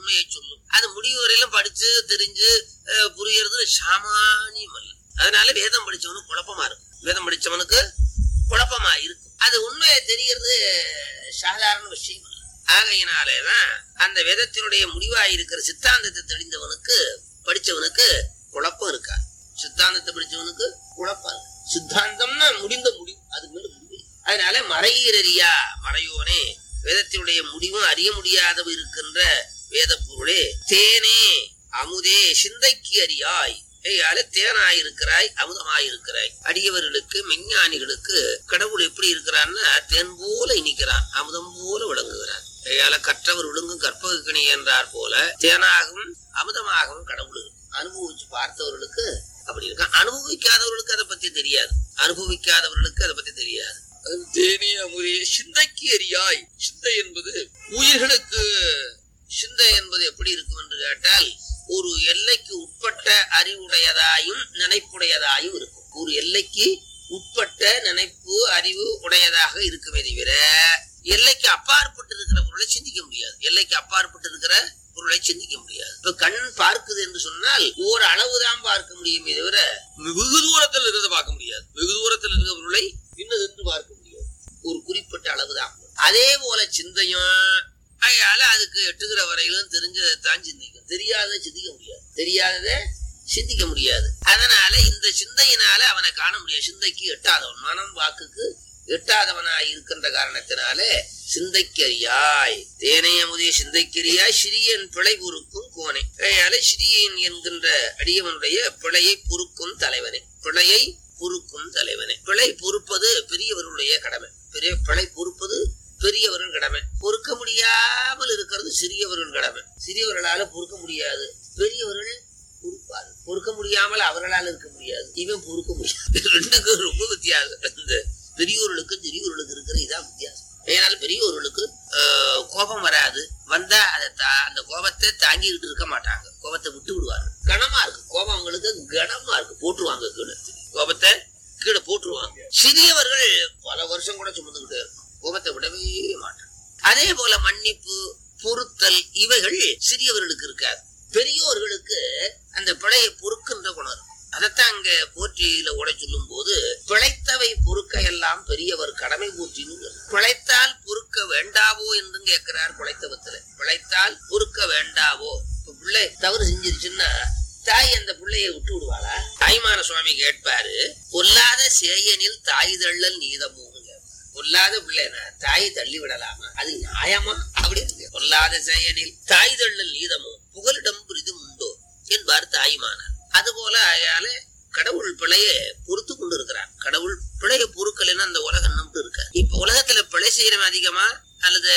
உண்மையை சொல்லும் அது முடிவு வரையிலும் படிச்சு தெரிஞ்சு அஹ், புரியறது சாமானியம் அல்ல அதனால வேதம் படிச்சவனுக்கு குழப்பமா இருக்கும் வேதம் படிச்சவனுக்கு குழப்பமா இருக்கும் அது உண்மையை தெரியறது சாதாரண விஷயம் அல்ல ஆகையினாலேதான் அந்த வேதத்தினுடைய முடிவாய் இருக்கிற சித்தாந்தத்தை தெரிந்தவனுக்கு படிச்சவனுக்கு குழப்பம் இருக்காது சித்தாந்தத்தை படிச்சவனுக்கு குழப்பம் இருக்கு சித்தாந்தம்னா முடிந்த முடிவு அது மேல முடிவு இல்லை. அதனால மறையீரறியா மறையோனே வேதத்தினுடைய முடிவும் அறிய முடியாதவ இருக்கின்ற வேத பொருளே தேனே அமுதே சிந்தைக்கு அறியாய் ஏயால தேனாயிருக்கிறாய் அமுதமாயிருக்கிறாய் அடியவர்களுக்கு மெஞ்ஞானிகளுக்கு கடவுள் எப்படி இருக்கிறான்னா தேன் போல இனிக்கிறான் அமுதம் போல விளங்குகிறான் ஏயால கற்றவர் விழுங்கும் கற்பகக்கணி என்றார் போல தேனாகவும் அமுதமாகவும் கடவுள் இருக்கு. அனுபவிச்சு பார்த்தவர்களுக்கு அப்படி இருக்கான் அனுபவிக்காதவர்களுக்கு அதை பத்தி தெரியாது அனுபவிக்காதவர்களுக்கு அதை பத்தி தெரியாது அது தேனே அமுதே சிந்தைக்கு அறியாய் சிந்தை என்பது உயிர்களுக்கு சிந்தை என்பது எப்படி இருக்கும் என்று கேட்டால் ஒரு எல்லைக்கு உட்பட்ட அறிவுடையதாயும் நினைப்புடையதாயும் இருக்கும் ஒரு எல்லைக்கு உட்பட்ட நினைப்பு அறிவு உடையதாக இருக்குமே தவிர எல்லைக்கு அப்பாற்பட்டு இருக்கிற பொருளை சிந்திக்க முடியாது எல்லைக்கு அப்பாற்பட்டு இருக்கிற பொருளை சிந்திக்க முடியாது இப்ப கண் பார்க்குது என்று சொன்னால் ஓர் அளவுதான் பார்க்க முடியுமே தவிர வெகு தூரத்தில் இருக்கிறத பார்க்க முடியாது வெகு தூரத்தில் இருக்கிற பொருளை இன்னது என்று பார்க்க முடியாது ஒரு குறிப்பிட்ட அளவுதான் அதே போல சிந்தையும் அதனால அதுக்கு எட்டுகிற வரையிலும் தெரிஞ்சதை தான் சிந்திக்கும் தெரியாததை சிந்திக்க முடியாது தெரியாததை சிந்திக்க முடியாது அதனால இந்த சிந்தையினால அவனை காண முடியாது சிந்தைக்கு எட்டாதவன் மனம் வாக்குக்கு எட்டாதவனாய் இருக்கின்ற காரணத்தினாலே சிந்தைக்கரியாய் தேனைய முதே சிந்தைக்கரியாய் சிறியன் பிழை பொறுக்கும் கோனை அதனால சிறியன் என்கின்ற அடியவனுடைய பிழையை பொறுக்கும் தலைவனே பிழையை பொறுக்கும் தலைவனே பிழை பொறுப்பது பெரியவர்களுடைய கடமை பெரிய பிழை பொறுப்பது பெரியவர்கள் கடமை பொறுக்க முடியாமல் இருக்கிறது சிறியவர்கள் கடமை சிறியவர்களால பொறுக்க முடியாது பெரியவர்கள் பொறுப்பாரு பொறுக்க முடியாமல் அவர்களால் இருக்க முடியாது இவன் பொறுக்க முடியாது ரெண்டுக்கும் ரொம்ப வித்தியாசம் இந்த பெரியோர்களுக்கு சிறியவர்களுக்கு இருக்கிற இதான் வித்தியாசம் ஏனால் பெரியவர்களுக்கு ஆஹ், கோபம் வராது வந்தா அதை தா- அந்த கோபத்தை தாங்கிக்கிட்டு இருக்க மாட்டாங்க கோபத்தை விட்டு விடுவாங்க கனமா இருக்கு கோபம் அவங்களுக்கு கனமா இருக்கு போட்டுருவாங்க கீழே கோபத்தை கீழே போட்டுருவாங்க சிறியவர்கள் பல வருஷம் கூட சுமந்துக்கிட்டே இருக்கும் கோபத்தை விடவே மாட்டாங்க அதே போல மன்னிப்பு பொறுத்தல் இவைகள் சிறியவர்களுக்கு இருக்காது பெரியோர்களுக்கு அந்த பிழையை பொறுக்கின்ற குணம் இருக்கும். அதைத்தான் அங்க போற்றியில உடை சொல்லும் போது பிழைத்தவை பொறுக்க எல்லாம் பெரியவர் கடமை போற்றின்னு பிழைத்தால் பொறுக்க வேண்டாவோ என்று கேட்கிறார் பிழைத்தவத்துல பிழைத்தால் பொறுக்க வேண்டாவோ இப்ப பிள்ளை தவறு செஞ்சிருச்சுன்னா தாய் அந்த பிள்ளையை விட்டு விடுவாளா தாய்மான சுவாமி கேட்பாரு பொல்லாத சேயனில் தாய் தள்ளல் நீதமோன்னு கேட்பார். பொல்லாத பிள்ளைனா தாயை தள்ளி விடலாமா அது நியாயமா அப்படின்னு பொல்லாத செயனில் தாய் தள்ளல் நீதமோ புகலிடம் புரிதும் உண்டோ என்பார் தாய்மானார் அதுபோல அயால கடவுள் பிழைய பொறுத்து கொண்டு இருக்கிறார் கடவுள் பிழைய பொறுக்கலைன்னா அந்த உலகம் நம்பிட்டு இருக்க இப்ப உலகத்துல பிழை செய்யறவன் அதிகமா அல்லது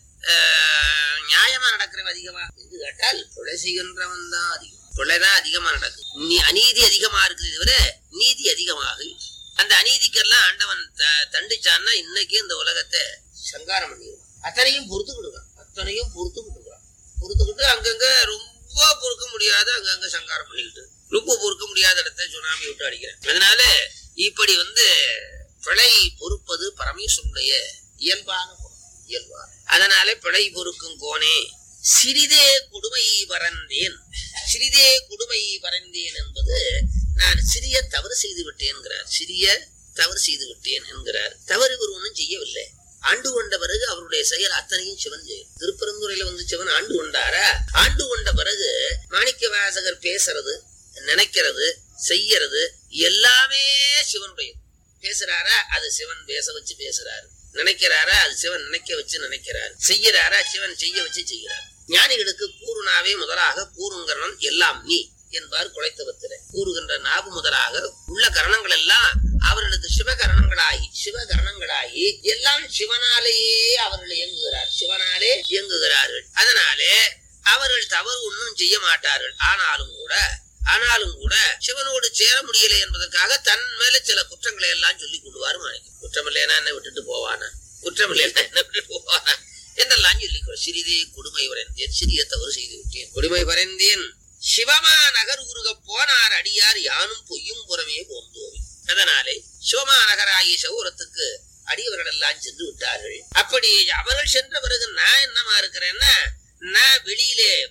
ஆஹ், நியாயமா நடக்கிறவன் அதிகமா என்று கேட்டால் பிழை செய்கின்றவன் தான் அதிகம் பிழைதான் அதிகமா நடக்குது நீ அநீதி அதிகமா இருக்குது தவிர நீதி அதிகமாக இல்லை. அந்த அநீதிக்கெல்லாம் ஆண்டவன் த- தண்டிச்சான்னா இன்னைக்கு இந்த உலகத்தை சங்காரம் பண்ணிடுவான் அத்தனையும் பொறுத்துக்கிடுவான் அத்தனையும் பொறுத்துக்கிட்டுருக்கான் பொறுத்துக்கிட்டு அங்கங்க ரொம்ப பொறுக்க முடியாத அங்கங்க சங்காரம் பண்ணிக்கிட்டு ரொம்ப பொறுக்க முடியாத இடத்த சுனாமி விட்டு அடிக்கிறேன் அதனால இப்படி வந்து பிழை பொறுப்பது பரமேஸ்வருடைய இயல்பான குணம் இயல்பான அதனால பிழை பொறுக்கும் கோனே சிறிதே கொடுமை பறந்தேன் சிறிதே கொடுமை பறந்தேன் என்பது நான் சிறிய தவறு செய்து விட்டேன் என்கிறார் சிறிய தவறு செய்து விட்டேன் என்கிறார் தவறு இவர் ஒன்றும் செய்யவில்லை ஆண்டு கொண்ட பிறகு அவருடைய செயல் அத்தனையும் சிவன் செய்யும் திருப்பரந்துரையில வந்து சிவன் ஆண்டு கொண்டாரா ஆண்டு கொண்ட பிறகு மாணிக்க வாசகர் பேசுறது நினைக்கிறது செய்யறது எல்லாமே சிவனுடைய பேசுறாரா அது சிவன் பேச வச்சு பேசுறாரு நினைக்கிறாரா அது சிவன் நினைக்க வச்சு நினைக்கிறார் செய்யறாரா சிவன் செய்ய வச்சு செய்கிறார் ஞானிகளுக்கு கூறுனாவே முதலாக கூறுங்கரணம் எல்லாம் நீ என்பார் குலைத்தவத்தில கூறுகின்ற நாவு முதலாக உள்ள கரணங்கள் எல்லாம் அவர்களுக்கு சிவகரணங்களாகி சிவகரணங்களாகி எல்லாம் சிவனாலேயே அவர்கள் இயங்குகிறார் சிவனாலே இயங்குகிறார்கள் அதனாலே அவர்கள் தவறு ஒன்றும் செய்ய மாட்டார்கள் ஆனாலும் கூட ஆனாலும் கூட சிவனோடு சேர முடியலை என்பதற்காக தன் மேல சில குற்றங்களை எல்லாம் சொல்லிக் கொள்வார் மாணிக்கம் குற்றம் இல்லைன்னா என்ன விட்டுட்டு போவானா குற்றம் இல்லைன்னா என்ன விட்டுட்டு போவானா என்றெல்லாம் சொல்லிக்கோ சிறிதே கொடுமை வரைந்தேன் சிறிய தவறு செய்து விட்டேன் கொடுமை வரைந்தேன் சிவமா நகர் உருக போனார் அடியார் யானும் பொய்யும் புறமே போந்தோவி அதனாலே சிவமா நகராகிய சௌரத்துக்கு அடியவர்கள் எல்லாம் சென்று விட்டார்கள் அப்படி அவர்கள் சென்ற பிறகு நான் என்னமா இருக்கிறேன்னா நான் வெளியிலே